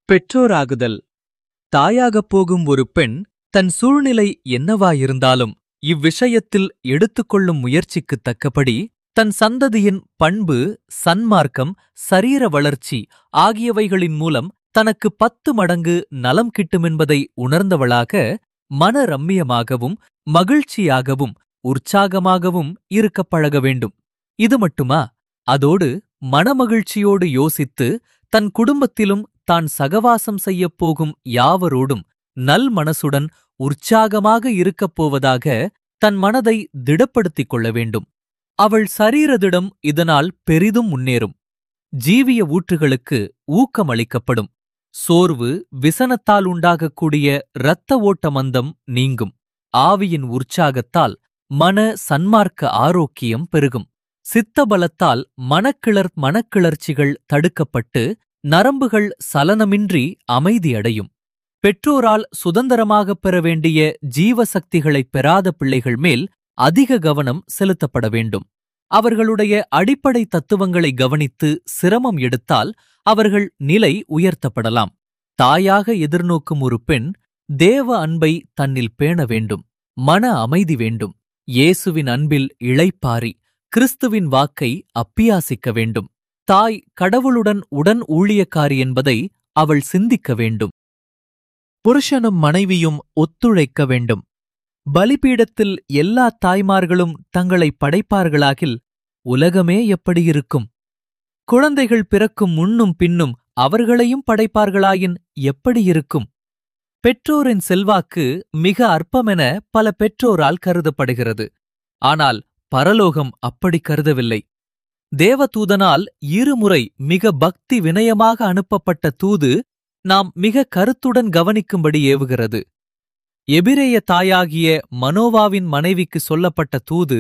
பெற்றோராகுதல் தாயாகப் போகும் ஒரு பெண் தன் சூழ்நிலை என்னவாயிருந்தாலும் இவ்விஷயத்தில் எடுத்துக்கொள்ளும் முயற்சிக்குத் தக்கபடி தன் சந்ததியின் பண்பு சன்மார்க்கம் சரீர வளர்ச்சி ஆகியவைகளின் மூலம் தனக்கு பத்து மடங்கு நலம் கிட்டுமென்பதை உணர்ந்தவளாக மனரம்மியமாகவும் மகிழ்ச்சியாகவும் உற்சாகமாகவும் இருக்கப் பழக வேண்டும் இது மட்டுமா அதோடு மனமகிழ்ச்சியோடு யோசித்து தன் குடும்பத்திலும் தான் சகவாசம் செய்யப் போகும் யாவரோடும் நல் மனசுடன் உற்சாகமாக இருக்கப் போவதாக தன் மனதை திடப்படுத்திக் கொள்ள வேண்டும் அவள் சரீரதிடம் இதனால் பெரிதும் முன்னேறும் ஜீவிய ஊற்றுகளுக்கு ஊக்கமளிக்கப்படும் சோர்வு விசனத்தால் உண்டாகக்கூடிய இரத்த ஓட்ட மந்தம் நீங்கும் ஆவியின் உற்சாகத்தால் மன சன்மார்க்க ஆரோக்கியம் பெருகும் சித்தபலத்தால் மனக்கிளர் மனக்கிளர்ச்சிகள் தடுக்கப்பட்டு நரம்புகள் சலனமின்றி அமைதியடையும் பெற்றோரால் சுதந்திரமாகப் பெற வேண்டிய ஜீவசக்திகளைப் பெறாத பிள்ளைகள் மேல் அதிக கவனம் செலுத்தப்பட வேண்டும் அவர்களுடைய அடிப்படை தத்துவங்களை கவனித்து சிரமம் எடுத்தால் அவர்கள் நிலை உயர்த்தப்படலாம் தாயாக எதிர்நோக்கும் ஒரு பெண் தேவ அன்பை தன்னில் பேண வேண்டும் மன அமைதி வேண்டும் இயேசுவின் அன்பில் இளைப்பாரி கிறிஸ்துவின் வாக்கை அப்பியாசிக்க வேண்டும் தாய் கடவுளுடன் உடன் ஊழியக்காரி என்பதை அவள் சிந்திக்க வேண்டும் புருஷனும் மனைவியும் ஒத்துழைக்க வேண்டும் பலிபீடத்தில் எல்லா தாய்மார்களும் தங்களை படைப்பார்களாகில் உலகமே எப்படி இருக்கும் குழந்தைகள் பிறக்கும் முன்னும் பின்னும் அவர்களையும் படைப்பார்களாயின் எப்படி இருக்கும் பெற்றோரின் செல்வாக்கு மிக அற்பமென பல பெற்றோரால் கருதப்படுகிறது ஆனால் பரலோகம் அப்படி கருதவில்லை தேவதூதனால் இருமுறை மிக பக்தி வினயமாக அனுப்பப்பட்ட தூது நாம் மிக கருத்துடன் கவனிக்கும்படி ஏவுகிறது எபிரேய தாயாகிய மனோவாவின் மனைவிக்கு சொல்லப்பட்ட தூது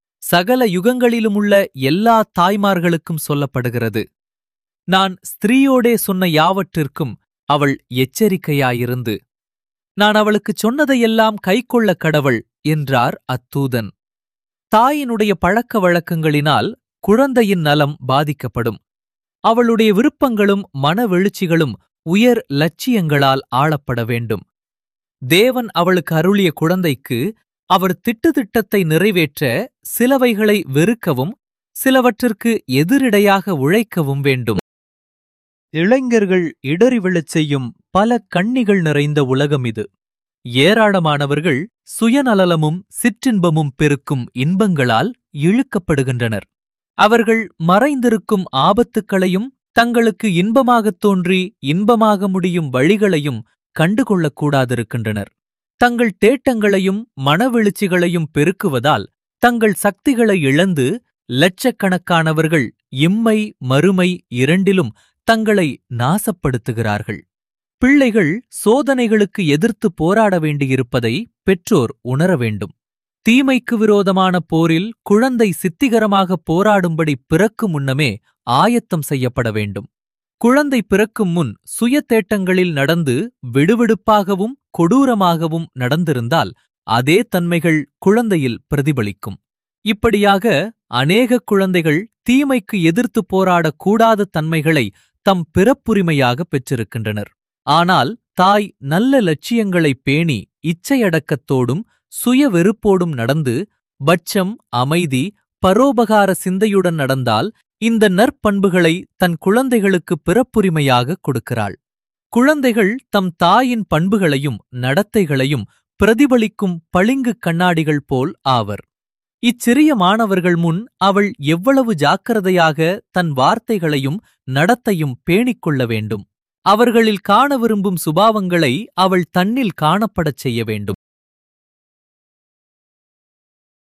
சகல யுகங்களிலுமுள்ள எல்லா தாய்மார்களுக்கும் சொல்லப்படுகிறது நான் ஸ்திரீயோடே சொன்ன யாவற்றிற்கும் அவள் எச்சரிக்கையாயிருந்து நான் அவளுக்குச் சொன்னதையெல்லாம் கைக்கொள்ள கடவள் என்றார் அத்தூதன் தாயினுடைய பழக்க வழக்கங்களினால் குழந்தையின் நலம் பாதிக்கப்படும் அவளுடைய விருப்பங்களும் மனவெழுச்சிகளும் உயர் லட்சியங்களால் ஆளப்பட வேண்டும் தேவன் அவளுக்கு அருளிய குழந்தைக்கு அவர் திட்டுத்திட்டத்தை நிறைவேற்ற சிலவைகளை வெறுக்கவும் சிலவற்றிற்கு எதிரிடையாக உழைக்கவும் வேண்டும் இளைஞர்கள் இடறி விழச் செய்யும் பல கண்ணிகள் நிறைந்த உலகம் இது ஏராளமானவர்கள் சுயநலலமும் சிற்றின்பமும் பெருக்கும் இன்பங்களால் இழுக்கப்படுகின்றனர் அவர்கள் மறைந்திருக்கும் ஆபத்துக்களையும் தங்களுக்கு இன்பமாகத் தோன்றி இன்பமாக முடியும் வழிகளையும் கண்டுகொள்ளக்கூடாதிருக்கின்றனர் தங்கள் தேட்டங்களையும் மனவெழுச்சிகளையும் பெருக்குவதால் தங்கள் சக்திகளை இழந்து லட்சக்கணக்கானவர்கள் இம்மை மறுமை இரண்டிலும் தங்களை நாசப்படுத்துகிறார்கள் பிள்ளைகள் சோதனைகளுக்கு எதிர்த்து போராட வேண்டியிருப்பதை பெற்றோர் உணர வேண்டும் தீமைக்கு விரோதமான போரில் குழந்தை சித்திகரமாக போராடும்படி பிறக்கும் முன்னமே ஆயத்தம் செய்யப்பட வேண்டும் குழந்தை பிறக்கும் முன் சுய தேட்டங்களில் நடந்து விடுவிடுப்பாகவும் கொடூரமாகவும் நடந்திருந்தால் அதே தன்மைகள் குழந்தையில் பிரதிபலிக்கும் இப்படியாக அநேக குழந்தைகள் தீமைக்கு எதிர்த்து போராடக் கூடாத தன்மைகளை தம் பிறப்புரிமையாக பெற்றிருக்கின்றனர் ஆனால் தாய் நல்ல லட்சியங்களைப் பேணி இச்சையடக்கத்தோடும் சுய வெறுப்போடும் நடந்து பட்சம் அமைதி பரோபகார சிந்தையுடன் நடந்தால் இந்த நற்பண்புகளை தன் குழந்தைகளுக்கு பிறப்புரிமையாக கொடுக்கிறாள் குழந்தைகள் தம் தாயின் பண்புகளையும் நடத்தைகளையும் பிரதிபலிக்கும் பளிங்கு கண்ணாடிகள் போல் ஆவர் இச்சிறிய மாணவர்கள் முன் அவள் எவ்வளவு ஜாக்கிரதையாக தன் வார்த்தைகளையும் நடத்தையும் பேணிக் கொள்ள வேண்டும் அவர்களில் காண விரும்பும் சுபாவங்களை அவள் தன்னில் காணப்படச் செய்ய வேண்டும்